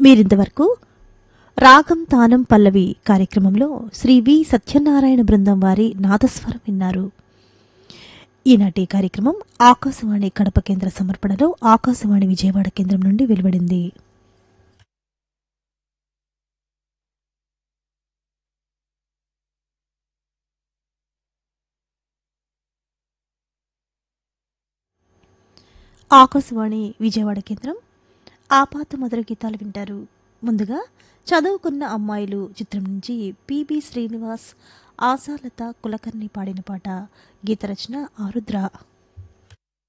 మీరింతవరకు రాగం తానం పల్లవి కార్యక్రమంలో శ్రీ వి సత్యనారాయణ బృందం వారి నాదస్వరం విన్నారు ఈనాటి కార్యక్రమం ఆకాశవాణి కడప కేంద్ర సమర్పణలో ఆకాశవాణి విజయవాడ కేంద్రం నుండి వెలువడింది ఆకాశవాణి విజయవాడ కేంద్రం ఆపాత మధుర గీతాలు వింటారు ముందుగా చదువుకున్న అమ్మాయిలు చిత్రం నుంచి పిబి శ్రీనివాస్ ఆశాలత కులకర్ణి పాడిన పాట గీత రచన ఆరుద్ర